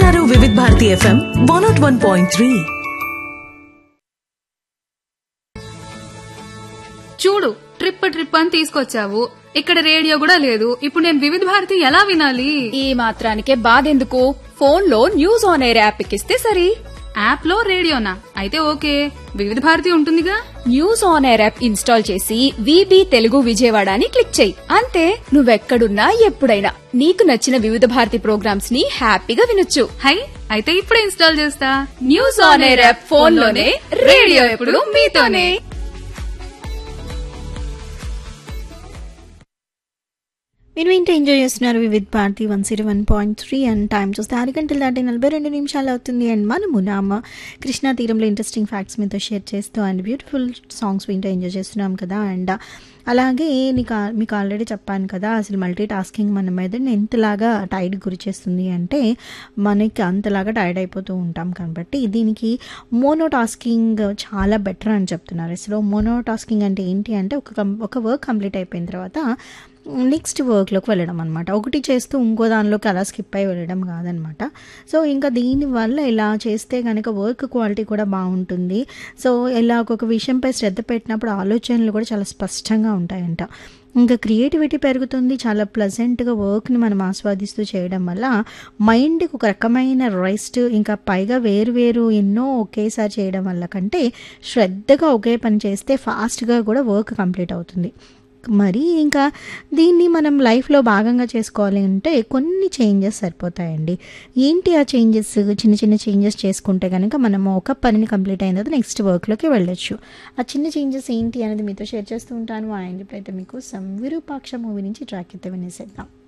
వింటున్నారు Vividh Bharati FM one naught one point three చూడు trip trip అని తీసుకొచ్చావు ఇక్కడ రేడియో కూడా లేదు ఇప్పుడు నేను వివిధ భారతి ఎలా వినాలి ఈ మాత్రానికే బాధెందుకు ఫోన్ లో న్యూస్ ఆన్ ఎయిర్ యాప్ ఎక్కిస్తే సరి యాప్ లో రేడియోనా అయితే ఓకే వివిధ భారతి ఉంటుందిగా news on air app install చేసి విబి తెలుగు విజయవాడ అని క్లిక్ చేయి అంతే నువ్వెక్కడున్నా ఎప్పుడైనా నీకు నచ్చిన వివిధ భారతి ప్రోగ్రామ్స్ ని హ్యాపీగా వినొచ్చు హై అయితే ఇప్పుడే ఇన్స్టాల్ చేస్తా news on air app phone లోనే రేడియో ఎప్పుడు మీతోనే మీరు వింటే ఎంజాయ్ చేస్తున్నారు Vividh Bharati one zero one point three and time చూస్తే ఆరు గంటలు దాటి నలభై రెండు నిమిషాలు అవుతుంది అండ్ మనము నామ కృష్ణా తీరంలో ఇంట్రెస్టింగ్ ఫ్యాక్ట్స్ మీతో షేర్ చేస్తూ అండ్ బ్యూటిఫుల్ సాంగ్స్ వింటూ ఎంజాయ్ చేస్తున్నాం కదా అండ్ అలాగే నీకు మీకు ఆల్రెడీ చెప్పాను కదా అసలు మల్టీ టాస్కింగ్ మన మెదడుని ఎంతలాగా టైర్డ్ గురి చేస్తుంది అంటే మనకి అంతలాగా టైర్డ్ అయిపోతూ ఉంటాం కాబట్టి దీనికి మోనో టాస్కింగ్ చాలా బెటర్ అని చెప్తున్నారు అసలు మోనో టాస్కింగ్ అంటే ఏంటి అంటే ఒక కం- ఒక వర్క్ కంప్లీట్ అయిపోయిన తర్వాత నెక్స్ట్ వర్క్లోకి వెళ్ళడం అనమాట ఒకటి చేస్తూ ఇంకో దానిలోకి అలా స్కిప్ అయి వెళ్ళడం కాదనమాట సో ఇంకా దీనివల్ల ఇలా చేస్తే కనుక వర్క్ క్వాలిటీ కూడా బాగుంటుంది సో ఇలా ఒక్కొక్క విషయంపై శ్రద్ధ పెట్టినప్పుడు ఆలోచనలు కూడా చాలా స్పష్టంగా ఉంటాయంట ఇంకా క్రియేటివిటీ పెరుగుతుంది చాలా ప్లజెంట్గా వర్క్ని మనం ఆస్వాదిస్తూ చేయడం వల్ల మైండ్కి ఒక రకమైన రెస్ట్ ఇంకా పైగా వేరు వేరు ఎన్నో ఒకేసారి చేయడం వల్ల కంటే శ్రద్ధగా ఒకే పని చేస్తే ఫాస్ట్గా కూడా వర్క్ కంప్లీట్ అవుతుంది మరి ఇంకా దీన్ని మనం లైఫ్లో భాగంగా చేసుకోవాలి అంటే కొన్ని చేంజెస్ సరిపోతాయండి ఏంటి ఆ చేంజెస్ చిన్న చిన్న చేంజెస్ చేసుకుంటే కనుక మనము ఒక పనిని కంప్లీట్ అయిన తర్వాత నెక్స్ట్ వర్క్లోకి వెళ్ళొచ్చు ఆ చిన్న చేంజెస్ ఏంటి అనేది మీతో షేర్ చేస్తూ ఉంటాను అండ్ ఇప్పుడైతే మీకు విరూపాక్ష మూవీ నుంచి ట్రాక్ అయితే వినేసేద్దాం